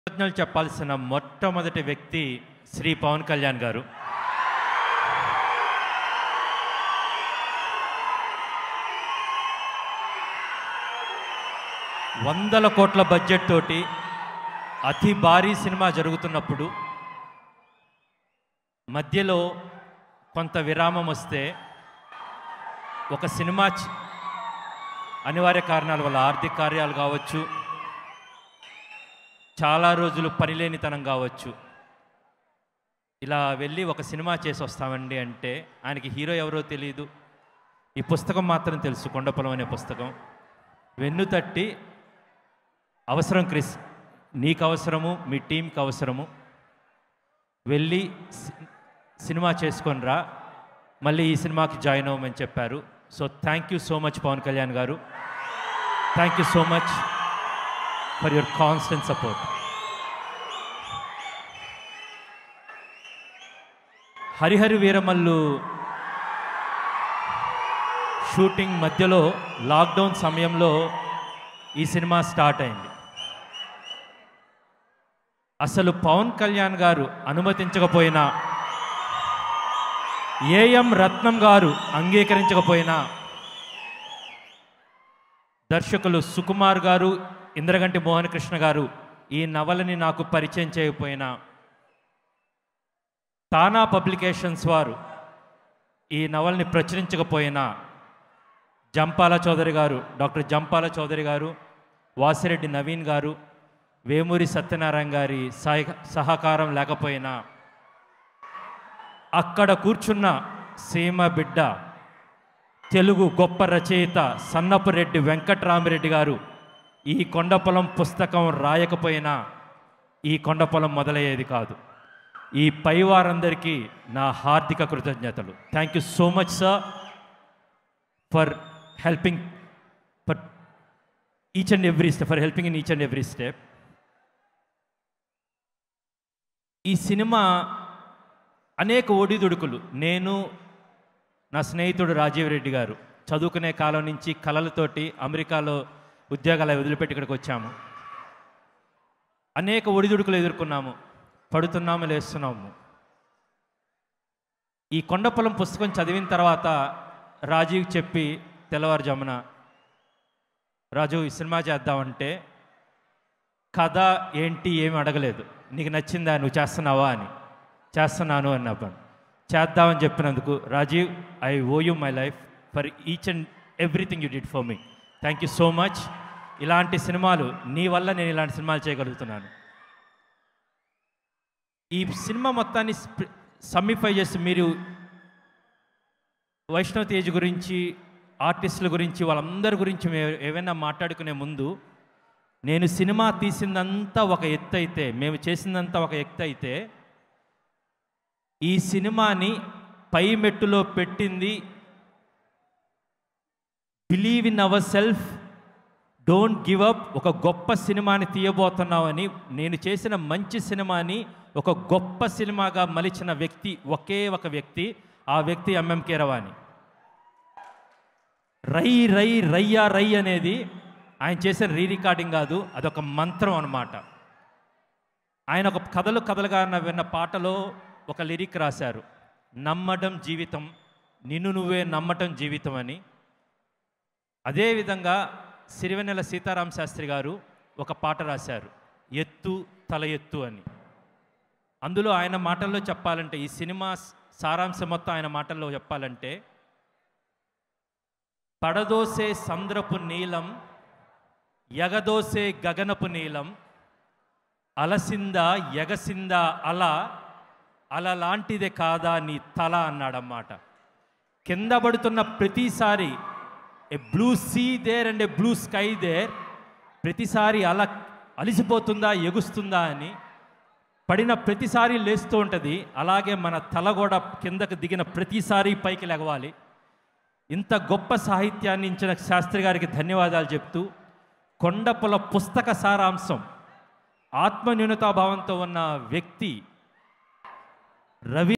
కృతజ్ఞతలు చెప్పాల్సిన మొట్టమొదటి వ్యక్తి శ్రీ పవన్ కళ్యాణ్ గారు వందల కోట్ల బడ్జెట్ తోటి అతి భారీ సినిమా జరుగుతున్నప్పుడు మధ్యలో కొంత విరామం వస్తే ఒక సినిమా చ- అనివార్య కారణాల వల్ల ఆర్థిక కార్యాలు కావచ్చు చాలా రోజులు పనిలేనితనం కావచ్చు ఇలా వెళ్ళి ఒక సినిమా చేసి వస్తామండి అంటే ఆయనకి హీరో ఎవరో తెలియదు ఈ పుస్తకం మాత్రం తెలుసు కొండపొలం అనే పుస్తకం వెన్ను తట్టి అవసరం క్రిస్ నీకు అవసరము మీ టీంకి అవసరము వెళ్ళి సి- సినిమా చేసుకొని రా మళ్ళీ ఈ సినిమాకి జాయిన్ అవ్వమని చెప్పారు so thank you so much Pawan Kalyan garu thank you so much for your constant support Harihara Veeramallu shooting మధ్యలో లాక్డౌన్ సమయంలో ఈ సినిమా స్టార్ట్ అయింది అసలు పవన్ కళ్యాణ్ గారు అనుమతించకపోయినా ఏఎం రత్నం గారు అంగీకరించకపోయినా దర్శకులు సుకుమార్ గారు ఇంద్రగంటి మోహన్ కృష్ణ గారు ఈ నవలని నాకు పరిచయం చేయకపోయినా తానా పబ్లికేషన్స్ వారు ఈ నవల్ని ప్రచురించకపోయినా జంపాల చౌదరి గారు డాక్టర్ జంపాల చౌదరి గారు వాసిరెడ్డి నవీన్ గారు వేమూరి సత్యనారాయణ గారి సహ సహకారం లేకపోయినా అక్కడ కూర్చున్న సీమ బిడ్డ తెలుగు గొప్ప రచయిత సన్నపురెడ్డి వెంకట్రామిరెడ్డి గారు ఈ కొండపొలం పుస్తకం రాయకపోయినా ఈ కొండపొలం మొదలయ్యేది కాదు ఈ పై వారందరికీ నా హార్దిక కృతజ్ఞతలు thank you so much sir for helping for each and every step for helping in each and every step ఈ సినిమా అనేక ఒడిదుడుకులు నేను నా స్నేహితుడు రాజీవ్ రెడ్డి గారు చదువుకునే కాలం నుంచి కళలతోటి అమెరికాలో ఉద్యోగాలు వదిలిపెట్టి ఇక్కడికి వచ్చాము అనేక ఒడిదుడుకులు ఎదుర్కొన్నాము పడుతున్నాము లేస్తున్నాము ఈ కొండపొలం పుస్తకం చదివిన తర్వాత రాజీవ్ చెప్పి తెల్లవారుజామున రాజు ఈ సినిమా చేద్దామంటే కథ ఏంటి ఏమి అడగలేదు నీకు నచ్చిందా నువ్వు చేస్తున్నావా అని చేస్తున్నాను అన్నప్పుడు చేద్దామని చెప్పినందుకు Rajeev I owe you my life for each and everything you did for me thank you so much ఇలాంటి సినిమాలు నీ వల్ల నేను ఇలాంటి సినిమాలు చేయగలుగుతున్నాను ఈ సినిమా మొత్తాన్ని సమ్మిఫై చేసి మీరు వైష్ణవ్ తేజ్ గురించి ఆర్టిస్టుల గురించి వాళ్ళందరి గురించి మేము ఏమైనా మాట్లాడుకునే ముందు నేను సినిమా తీసిందంతా ఒక ఎత్తు అయితే మేము చేసిందంతా ఒక ఎత్తు అయితే ఈ సినిమాని పై మెట్టులో పెట్టింది believe in our self don't give up ఒక గొప్ప సినిమాని తీయబోతున్నామని నేను చేసిన మంచి సినిమాని ఒక గొప్ప సినిమాగా మలిచిన వ్యక్తి ఒకే ఒక వ్యక్తి ఆ వ్యక్తి ఎంఎం కీరవాణి రై రై రయ్యా రై అనేది ఆయన చేసిన రీ రికార్డింగ్ కాదు అదొక మంత్రం అన్నమాట ఆయన ఒక కథలు కథలుగా ఉన్న- విన్న పాటలో ఒక లిరిక్ రాశారు నమ్మడం జీవితం నిన్ను నువ్వే నమ్మటం జీవితం అని అదేవిధంగా సిరివెన్నెల సీతారాం శాస్త్రి గారు ఒక పాట రాశారు ఎత్తు తల ఎత్తు అని అందులో ఆయన మాటల్లో చెప్పాలంటే ఈ సినిమా సారాంశం మొత్తం ఆయన మాటల్లో చెప్పాలంటే పడదోసే సంద్రపు నీలం ఎగదోసే గగనపు నీలం అలసిందా ఎగసిందా అల అల లాంటిదే కాదా నీ తల అన్నాడన్నమాట కింద పడుతున్న ప్రతిసారి a blue sea there and a blue sky there ప్రతిసారి అలా అలిసిపోతుందా ఎగుస్తుందా అని పడిన ప్రతిసారి లేస్తూ ఉంటుంది అలాగే మన తల కూడా కిందకు దిగిన ప్రతిసారి పైకి లెగవాలి ఇంత గొప్ప సాహిత్యాన్ని ఇచ్చిన శాస్త్రి గారికి ధన్యవాదాలు చెప్తూ కొండపుల పుస్తక సారాంశం ఆత్మన్యూనతాభావంతో ఉన్న వ్యక్తి రవి